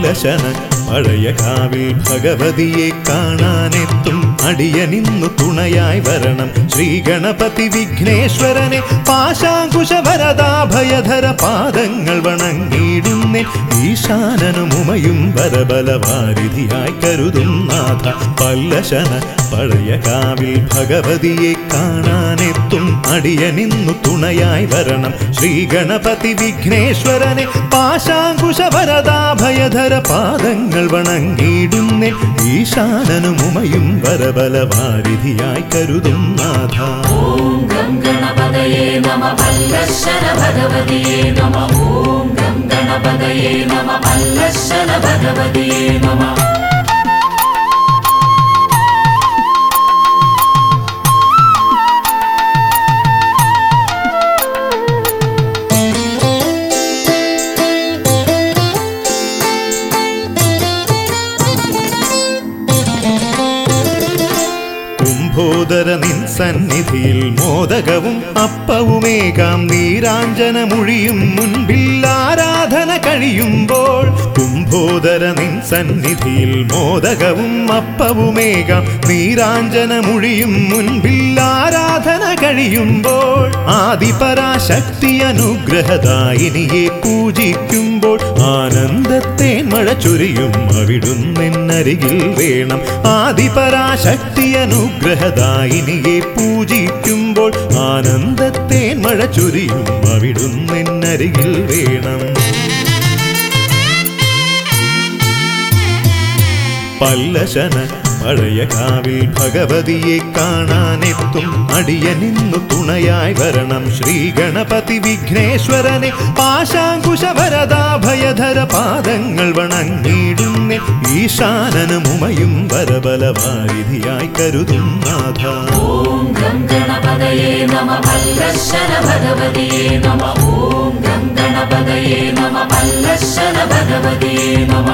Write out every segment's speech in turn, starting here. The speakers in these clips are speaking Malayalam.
പല്ലശന പഴയ കാവിൽ ഭഗവതിയെ കാണാനെത്തും അടിയനിന്നു തുണയായി വരണം ശ്രീ ഗണപതി വിഘ്നേശ്വരനെ പാശാങ്കുശവരദാഭയധര പാദങ്ങൾ വണങ്ങിയിടുന്നേ ഈശാനനുമുമയും വരബലവാരിധിയായി കരുതും നാഥ പല്ലശന പഴയ കാവിൽ ഭഗവതിയെ കാണാനെത്തും അടിയനിന്നു തുണയായി വരണം ശ്രീ ഗണപതി വിഘ്നേശ്വരനെ പാശാങ്കുശവരദാഭയധര പാദങ്ങൾ വണങ്ങിയിടുന്നേ ഈശാനനുമുമയും വരബലവാരിധിയായി കരുതും നാഥ ഓം ഗം ഗണപതയേ നമ പല്ലശന ഭഗവതിയേ നമ ഓം ഗം ഗണപതയേ നമ പല്ലശന ഭഗവതിയേ നമ കുംഭോദര നിൻ സന്നിധിയിൽ മോദകവും അപ്പവുമേകാം നീരാഞ്ജനമൊഴിയും മുൻപിൽ ആരാധന കഴിയുമ്പോൾ കുംഭോദര നിൻ സന്നിധിയിൽ മോദകവും അപ്പവുമേകാം നീരാഞ്ജനമൊഴിയും മുൻപിൽ ആരാധന കഴിയുമ്പോൾ ആദിപരാശക്തി അനുഗ്രഹദായിനിയെ പൂജിക്കുമ്പോൾ ആനന്ദത്തെ മഴ ചൊരിയും അവിടുന്നെന്നരികിൽ വേണം ആദിപരാശക്തി അനുഗ്രഹദായിനിയെ പൂജിക്കുമ്പോൾ ആനന്ദത്തെ മഴ ചൊരിയും അവിടുന്നെന്നരികിൽ വേണം പല്ലശന പഴയ കാവിൽ ഭഗവതിയെ കാണാനെത്തും അടിയനിന്നു തുണയായി വരണം ശ്രീ ഗണപതി വിഘ്നേശ്വരനെ പാശാങ്കുശവരദാഭയധര പാദങ്ങൾ വണങ്ങിയിടുന്നേ ഈശാനനുമുമയും വരബലവാരിധിയായി കരുതും നാഥ ഓം ഗം ഗണപതയേ നമ പല്ലശന ഭഗവതിയേ നമ ഓം ഗം ഗണപതയേ നമ പല്ലശന ഭഗവതിയേ നമ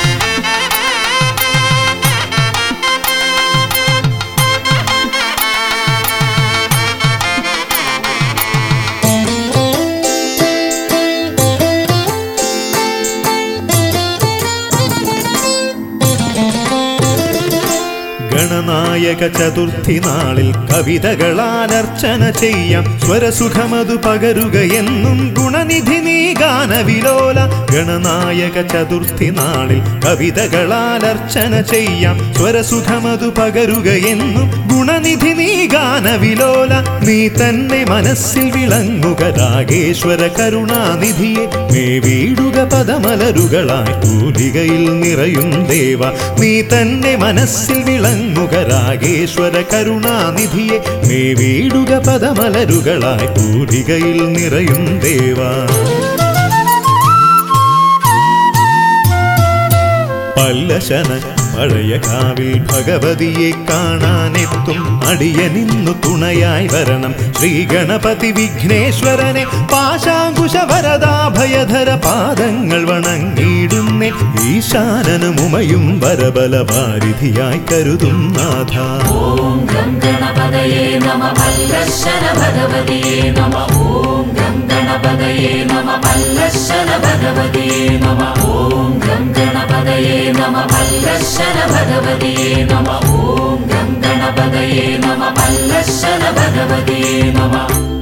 ഗണനായക ചതുർത്ഥി നാളിൽ കവിതകളാൽ അർച്ചന ചെയ്യാം സ്വരസുഖമതു പകരുക എന്നും ഗുണനിധി നീ ഗാനവിലോല ഗണനായക ചതുർത്ഥി നാളിൽ കവിതകളാൽ അർച്ചന ചെയ്യാം സ്വരസുഖമതു പകരുക എന്നും ഗുണനിധി നീ ഗാനവിലോല നീ തന്നെ മനസ്സിൽ വിളങ്ങുക രാഗേശ്വര കരുണാനിധിയെ മേ വീടുക പദമലരുകളായി തൂലികയിൽ നിറയും ദേവ നീ തന്നെ മനസ്സിൽ വിളങ്ങുക രാഗേശ്വര കരുണാനിധിയെ മേ വീടുക പദമലരുകളായി തൂലികയിൽ നിറയും ദേവ പല്ലശന പഴയ കാവിൽ ഭഗവതിയെ കാണാനെത്തും അടിയനിന്നു തുണയായി വരണം ശ്രീ ഗണപതി വിഘ്നേശ്വരനെ പാശാങ്കുശവരദാഭയധര പാദങ്ങൾ വണങ്ങിയിടുന്നേ ഈശാനനുമുമയും വരബലവാരിധിയായി കരുതും നാഥ ഓം ഗം ഗണപതയേ നമ പല്ലശന ഭഗവതിയേ നമ ഓം ഗം ഗണപതയേ നമ പല്ലശന ഭഗവതിയേ നമ ഓം ഗം ഗണപതയേ നമ പല്ലശന ഭഗവതിയേ നമ ഓം ഗം ഗണപതയേ നമ പല്ലശന ഭഗവതിയേ നമ